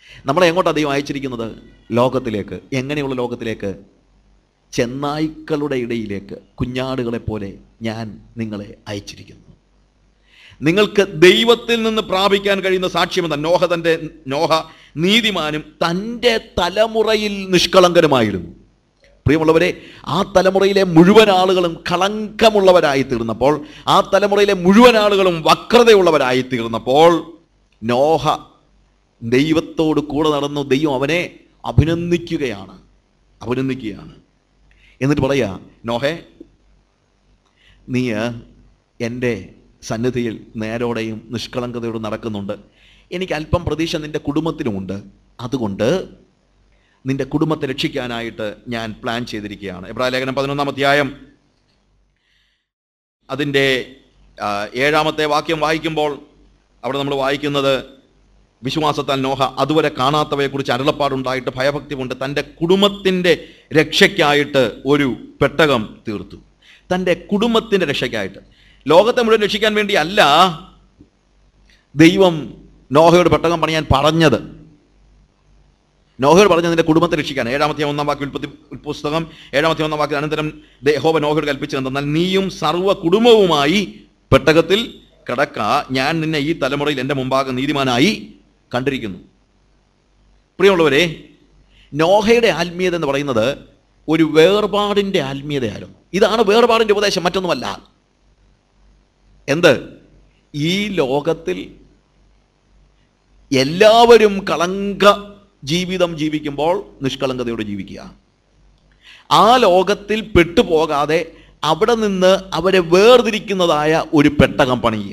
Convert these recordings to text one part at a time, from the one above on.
നമ്മളെ എങ്ങോട്ടാണ് ദൈവം അയച്ചിരിക്കുന്നത് ലോകത്തിലേക്ക് എങ്ങനെയുള്ള ലോകത്തിലേക്ക് ചെന്നായ്ക്കളുടെ ഇടയിലേക്ക് കുഞ്ഞാടുകളെ പോലെ ഞാൻ നിങ്ങളെ അയച്ചിരിക്കുന്നു നിങ്ങൾക്ക് ദൈവത്തിൽ നിന്ന് പ്രാപിക്കാൻ കഴിയുന്ന സാക്ഷ്യം എന്താ നോഹ തൻ്റെ നോഹ നീതിമാനും തൻ്റെ തലമുറയിൽ നിഷ്കളങ്കരുമായിരുന്നു പ്രിയമുള്ളവരെ ആ തലമുറയിലെ മുഴുവൻ ആളുകളും കളങ്കമുള്ളവരായി തീർന്നപ്പോൾ ആ തലമുറയിലെ മുഴുവൻ ആളുകളും വക്രതയുള്ളവരായി തീർന്നപ്പോൾ നോഹ ദൈവത്തോട് കൂടെ നടന്നു ദൈവം അവനെ അഭിനന്ദിക്കുകയാണ് അഭിനന്ദിക്കുകയാണ് എന്നിട്ട് പറയാ നോഹേ നീ എൻ്റെ സന്നിധിയിൽ നേരോടെയും നിഷ്കളങ്കതയോടും നടക്കുന്നുണ്ട് എനിക്ക് അല്പം പ്രതീക്ഷ നിൻ്റെ കുടുംബത്തിനുമുണ്ട് അതുകൊണ്ട് നിന്റെ കുടുംബത്തെ രക്ഷിക്കാനായിട്ട് ഞാൻ പ്ലാൻ ചെയ്തിരിക്കുകയാണ് എബ്രാഹിം ലേഖനം പതിനൊന്നാം അധ്യായം അതിൻ്റെ ആ, ഏഴാമത്തെ വാക്യം വായിക്കുമ്പോൾ അവിടെ നമ്മൾ വായിക്കുന്നത് വിശ്വാസത്താൽ നോഹ അതുവരെ കാണാത്തവയെക്കുറിച്ച് അരുളപ്പാടുണ്ടായിട്ട് ഭയഭക്തി കൊണ്ട് തൻ്റെ കുടുംബത്തിൻ്റെ രക്ഷയ്ക്കായിട്ട് ഒരു പെട്ടകം തീർത്തു തൻ്റെ കുടുംബത്തിൻ്റെ രക്ഷയ്ക്കായിട്ട് ലോകത്തെ മുഴുവൻ രക്ഷിക്കാൻ വേണ്ടി അല്ല ദൈവം നോഹയോട് പെട്ടകം പണിയാൻ പറഞ്ഞത് നോഹയോട് പറഞ്ഞ നിന്റെ കുടുംബത്തെ രക്ഷിക്കാൻ ഏഴാമത്തെ ഒന്നാം വാക്യം ഉൽപ്പത്തി പുസ്തകം ഏഴാമത്തെ ഒന്നാം വാക്യം അനന്തരം യഹോവ നോഹയോട് കൽപ്പിച്ചത് എന്നാൽ നീയും സർവ്വ കുടുംബവുമായി പെട്ടകത്തിൽ കിടക്ക ഞാൻ നിന്നെ ഈ തലമുറയിൽ എൻ്റെ മുമ്പാകെ നീതിമാനായി കണ്ടിരിക്കുന്നു പ്രിയമുള്ളവരെ നോഹയുടെ ആത്മീയത എന്ന് പറയുന്നത് ഒരു വേർപാടിൻ്റെ ആത്മീയതയായിരുന്നു ഇതാണ് വേർപാടിൻ്റെ ഉപദേശം മറ്റൊന്നുമല്ല എന്ത് ഈ ലോകത്തിൽ എല്ലാവരും കളങ്ക ജീവിതം ജീവിക്കുമ്പോൾ നിഷ്കളങ്കതയോടെ ജീവിക്കുക ആ ലോകത്തിൽ പെട്ടുപോകാതെ അവിടെ നിന്ന് അവരെ വേർതിരിക്കുന്നതായ ഒരു പെട്ടകം പണിയുക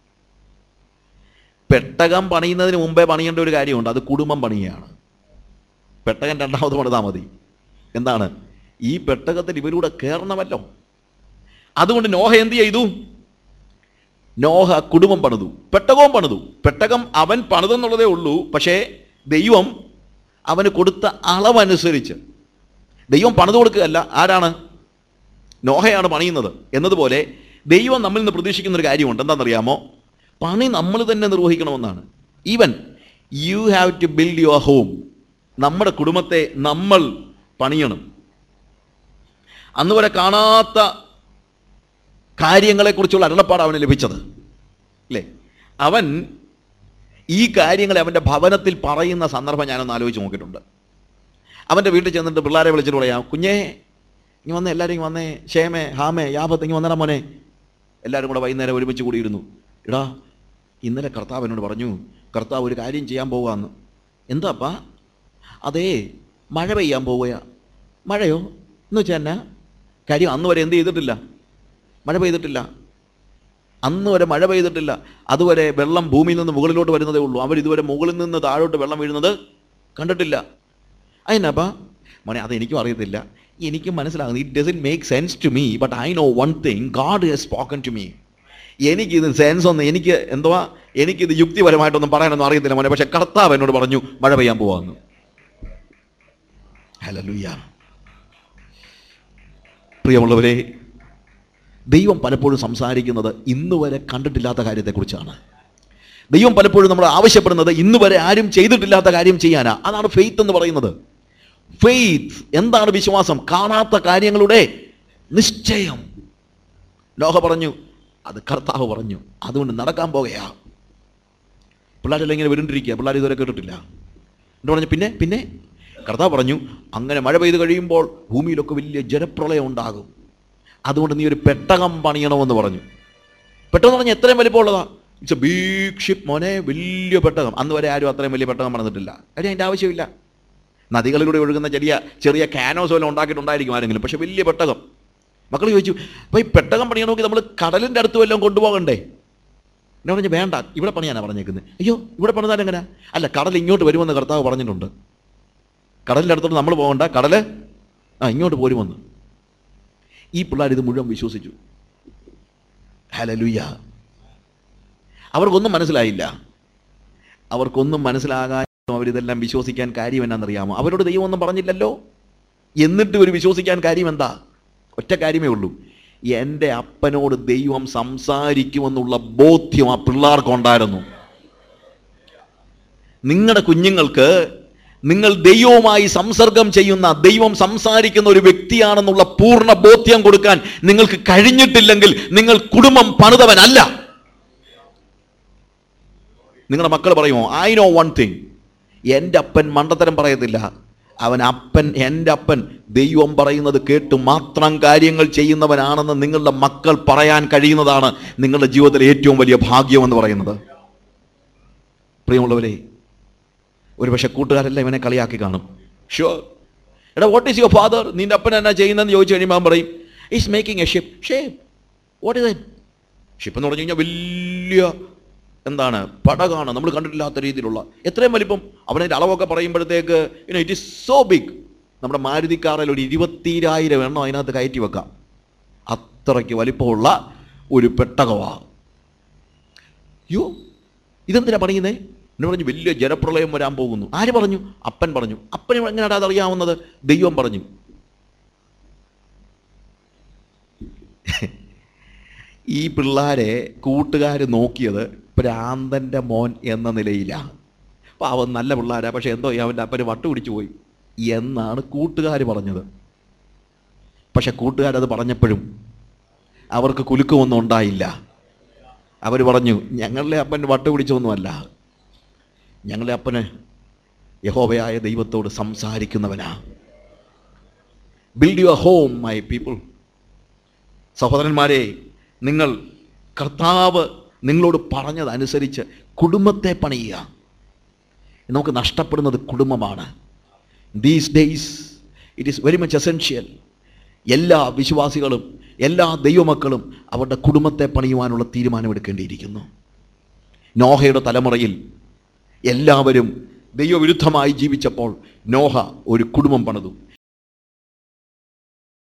പെട്ടകം പണിയുന്നതിന് മുമ്പേ പണിയേണ്ട ഒരു കാര്യമുണ്ട് അത് കുടുംബം പണിയുകയാണ് പെട്ടകം രണ്ടാമത് പണിതാൽ മതി എന്താണ് ഈ പെട്ടകത്തിൽ ഇവരൂടെ കയറണമല്ലോ അതുകൊണ്ട് നോഹ എന്ത് ചെയ്തു നോഹ കുടുംബം പണിതു പെട്ടകവും പണിതു പെട്ടകം അവൻ പണിതെന്നുള്ളതേ ഉള്ളൂ പക്ഷേ ദൈവം അവന് കൊടുത്ത അളവനുസരിച്ച് ദൈവം പണിതു കൊടുക്കുകയല്ല ആരാണ് നോഹയാണ് പണിയുന്നത് എന്നതുപോലെ ദൈവം നമ്മിൽ നിന്ന് പ്രതീക്ഷിക്കുന്ന ഒരു കാര്യമുണ്ട് എന്താണെന്നറിയാമോ പണി നമ്മൾ തന്നെ നിർവഹിക്കണമെന്നാണ് even you have to build your home നമ്മുടെ കുടുംബത്തെ നമ്മൾ പണിയണം അന്ന് വരെ കാണാത്ത കാര്യങ്ങളെക്കുറിച്ചുള്ള അരുളപ്പാട് അവന് ലഭിച്ചത് അല്ലേ അവൻ ഈ കാര്യങ്ങളെ അവൻ്റെ ഭവനത്തിൽ പറയുന്ന സന്ദർഭം ഞാനൊന്ന് ആലോചിച്ച് നോക്കിയിട്ടുണ്ട് അവൻ്റെ വീട്ടിൽ ചെന്നിട്ട് പിള്ളേരെ വിളിച്ചിട്ട് പറയാം കുഞ്ഞേ ഇനി വന്നേ എല്ലാവരും ഇങ്ങ് വന്നേ ക്ഷേമേ ഹാമേ യാപത്ത് ഇങ്ങ് വന്നേടാ മോനെ എല്ലാവരും കൂടെ വൈകുന്നേരം ഒരുമിച്ച് കൂടിയിരുന്നു എടാ ഇന്നലെ കർത്താവ് എന്നോട് പറഞ്ഞു കർത്താവ് ഒരു കാര്യം ചെയ്യാൻ പോവാന്ന് എന്താപ്പാ അതേ മഴ പെയ്യാൻ പോവുക മഴയോ എന്ന് വെച്ചാൽ എന്നാ കാര്യം അന്ന് വരെ എന്ത് ചെയ്തിട്ടില്ല മഴ പെയ്തിട്ടില്ല അന്ന് വരെ മഴ പെയ്തിട്ടില്ല അതുവരെ വെള്ളം ഭൂമിയിൽ നിന്ന് മുകളിലോട്ട് വരുന്നതേ ഉള്ളൂ അവർ ഇതുവരെ മുകളിൽ നിന്ന് താഴോട്ട് വെള്ളം വീഴുന്നത് കണ്ടിട്ടില്ല അതിനപ്പാ മോനെ അത് എനിക്കും അറിയത്തില്ല എനിക്കും മനസ്സിലാകുന്നു it doesn't make sense to me but I know one thing God has spoken to me എനിക്കിത് സെൻസ് ഒന്നും എനിക്ക് എന്തുവാ എനിക്കിത് യുക്തിപരമായിട്ടൊന്നും പറയാനൊന്നും അറിയത്തില്ല മോനെ പക്ഷെ കർത്താവ് എന്നോട് പറഞ്ഞു മഴ പെയ്യാൻ പോവാന്ന് ഹലലുയ്യ പ്രിയമുള്ളവരെ ദൈവം പലപ്പോഴും സംസാരിക്കുന്നത് ഇന്ന് വരെ കണ്ടിട്ടില്ലാത്ത കാര്യത്തെക്കുറിച്ചാണ് ദൈവം പലപ്പോഴും നമ്മൾ ആവശ്യപ്പെടുന്നത് ഇന്ന് വരെ ആരും ചെയ്തിട്ടില്ലാത്ത കാര്യം ചെയ്യാനാ അതാണ് ഫെയ്ത്ത് എന്ന് പറയുന്നത് ഫെയ്ത്ത് എന്താണ് വിശ്വാസം കാണാത്ത കാര്യങ്ങളുടെ നിശ്ചയം ലോഹ പറഞ്ഞു അത് കർത്താവ് പറഞ്ഞു അതുകൊണ്ട് നടക്കാൻ പോകുകയാ പിള്ളേരെല്ലാം ഇങ്ങനെ വരുണ്ടിരിക്കുക പിള്ളേർ ഇതുവരെ കേട്ടിട്ടില്ല എന്നിട്ട് പറഞ്ഞു പിന്നെ പിന്നെ കർത്താവ് പറഞ്ഞു അങ്ങനെ മഴ പെയ്ത് കഴിയുമ്പോൾ ഭൂമിയിലൊക്കെ വലിയ ജലപ്രളയം ഉണ്ടാകും അതുകൊണ്ട് നീ ഒരു പെട്ടകം പണിയണമെന്ന് പറഞ്ഞു പെട്ടെന്ന് പറഞ്ഞാൽ എത്രയും വലിപ്പമുള്ളതാ ഇറ്റ്സ് എ ബീഗ് ഷിപ്പ് മോനെ വലിയ പെട്ടകം അന്ന് വരെ ആരും അത്രയും വലിയ പെട്ടകം പണിതിട്ടില്ല കാര്യം അതിൻ്റെ ആവശ്യമില്ല നദികളിലൂടെ ഒഴുകുന്ന ചെറിയ ചെറിയ കാനോസ് വല്ലതും ഉണ്ടാക്കിയിട്ടുണ്ടായിരിക്കും ആരെങ്കിലും പക്ഷെ വലിയ പെട്ടകം മക്കൾ ചോദിച്ചു അപ്പോൾ ഈ പെട്ടകം പണിയണമെങ്കിൽ നമ്മൾ കടലിൻ്റെ അടുത്ത് വല്ലതും കൊണ്ടുപോകണ്ടേ എന്നെ പറഞ്ഞു വേണ്ട ഇവിടെ പണിയാനാ പറഞ്ഞേക്കുന്നത് അയ്യോ ഇവിടെ പണിതാൽ എങ്ങനെ അല്ല കടൽ ഇങ്ങോട്ട് വരുമെന്ന് കർത്താവ് പറഞ്ഞിട്ടുണ്ട് കടലിൻ്റെ അടുത്തോട്ട് നമ്മൾ പോകണ്ട കടൽ ആ ഇങ്ങോട്ട് പോരുമെന്ന് ഈ പിള്ളേർ ഇത് മുഴുവൻ വിശ്വസിച്ചു ഹലലുയ്യ അവർക്കൊന്നും മനസ്സിലായില്ല അവർക്കൊന്നും മനസ്സിലാകാൻ അവരിതെല്ലാം വിശ്വസിക്കാൻ കാര്യം എന്നാണെന്നറിയാമോ അവരോട് ദൈവം ഒന്നും പറഞ്ഞില്ലല്ലോ എന്നിട്ട് ഇവർ വിശ്വസിക്കാൻ കാര്യം എന്താ ഒറ്റ കാര്യമേ ഉള്ളൂ എൻ്റെ അപ്പനോട് ദൈവം സംസാരിക്കുമെന്നുള്ള ബോധ്യം ആ പിള്ളേർക്കുണ്ടായിരുന്നു നിങ്ങളുടെ കുഞ്ഞുങ്ങൾക്ക് നിങ്ങൾ ദൈവവുമായി സംസർഗം ചെയ്യുന്ന ദൈവം സംസാരിക്കുന്ന ഒരു വ്യക്തിയാണെന്നുള്ള പൂർണ്ണ ബോധ്യം കൊടുക്കാൻ നിങ്ങൾക്ക് കഴിഞ്ഞിട്ടില്ലെങ്കിൽ നിങ്ങൾ കുടുംബം പണിതവനല്ല നിങ്ങളുടെ മക്കൾ പറയുമോ ഐ നോ വൺ തിങ് എൻ്റെ അപ്പൻ മണ്ടത്തരം പറയത്തില്ല അവൻ അപ്പൻ എൻ്റെ അപ്പൻ ദൈവം പറയുന്നത് കേട്ട് മാത്രം കാര്യങ്ങൾ ചെയ്യുന്നവനാണെന്ന് നിങ്ങളുടെ മക്കൾ പറയാൻ കഴിയുന്നതാണ് നിങ്ങളുടെ ജീവിതത്തിലെ ഏറ്റവും വലിയ ഭാഗ്യം എന്ന് പറയുന്നത് പ്രിയമുള്ളവരെ ഒരുപക്ഷെ കൂട്ടുകാരെല്ലാം ഇവനെ കളിയാക്കി കാണും ഷുവർ എടാ വാട്ട് ഈസ് യുവർ ഫാദർ നിന്റെ അപ്പൻ എന്നാ ചെയ്യുന്നതെന്ന് ചോദിച്ചു കഴിയുമ്പോൾ അവൻ പറയും is making a ship shape what is it ship എന്ന് പറഞ്ഞു കഴിഞ്ഞാൽ വലിയ എന്താണ് പടകാണ് നമ്മൾ കണ്ടിട്ടില്ലാത്ത രീതിയിലുള്ള എത്രയും വലിപ്പം അവനതിൻ്റെ അളവൊക്കെ പറയുമ്പോഴത്തേക്ക് ഇനോ ഇറ്റ് ഇസ് സോ ബിഗ് നമ്മുടെ മാരുതി കാറിൽ ഒരു ഇരുപത്തിരായിരം എണ്ണം അതിനകത്ത് കയറ്റി വെക്കാം അത്രയ്ക്ക് വലിപ്പമുള്ള ഒരു പെട്ടകമാണ് യോ ഇതെന്തിനാ പറയുന്നേ എന്നെ പറഞ്ഞു വലിയ ജലപ്രളയം വരാൻ പോകുന്നു ആര് പറഞ്ഞു അപ്പൻ പറഞ്ഞു അപ്പന് എങ്ങനെയാണ് അതറിയാവുന്നത് ദൈവം പറഞ്ഞു ഈ പിള്ളാരെ കൂട്ടുകാർ നോക്കിയത് പ്രാന്തൻ്റെ മോൻ എന്ന നിലയിലാണ് അപ്പോൾ അവൻ നല്ല പിള്ളാരാ പക്ഷെ എന്തോ ഈ അവൻ്റെ അപ്പന് വട്ടു പിടിച്ചു പോയി എന്നാണ് കൂട്ടുകാർ പറഞ്ഞത് പക്ഷെ കൂട്ടുകാരത് പറഞ്ഞപ്പോഴും അവർക്ക് കുലുക്കമൊന്നും ഉണ്ടായില്ല അവർ പറഞ്ഞു ഞങ്ങളുടെ അപ്പൻ വട്ടു പിടിച്ചൊന്നുമല്ല ഞങ്ങളുടെ അപ്പന് യഹോവയായ ദൈവത്തോട് സംസാരിക്കുന്നവനാ build your home my people സഹോദരന്മാരെ നിങ്ങൾ കർത്താവ് നിങ്ങളോട് പറഞ്ഞതനുസരിച്ച് കുടുംബത്തെ പണിയുക നമുക്ക് നഷ്ടപ്പെടുന്നത് കുടുംബമാണ് these days it is very much essential എല്ലാ വിശ്വാസികളും എല്ലാ ദൈവമക്കളും അവരുടെ കുടുംബത്തെ പണിയുവാനുള്ള തീരുമാനമെടുക്കേണ്ടിയിരിക്കുന്നു നോഹയുടെ തലമുറയിൽ എല്ലാവരും ദൈവവിരുദ്ധമായി ജീവിച്ചപ്പോൾ നോഹ ഒരു കുടുംബം പണിതു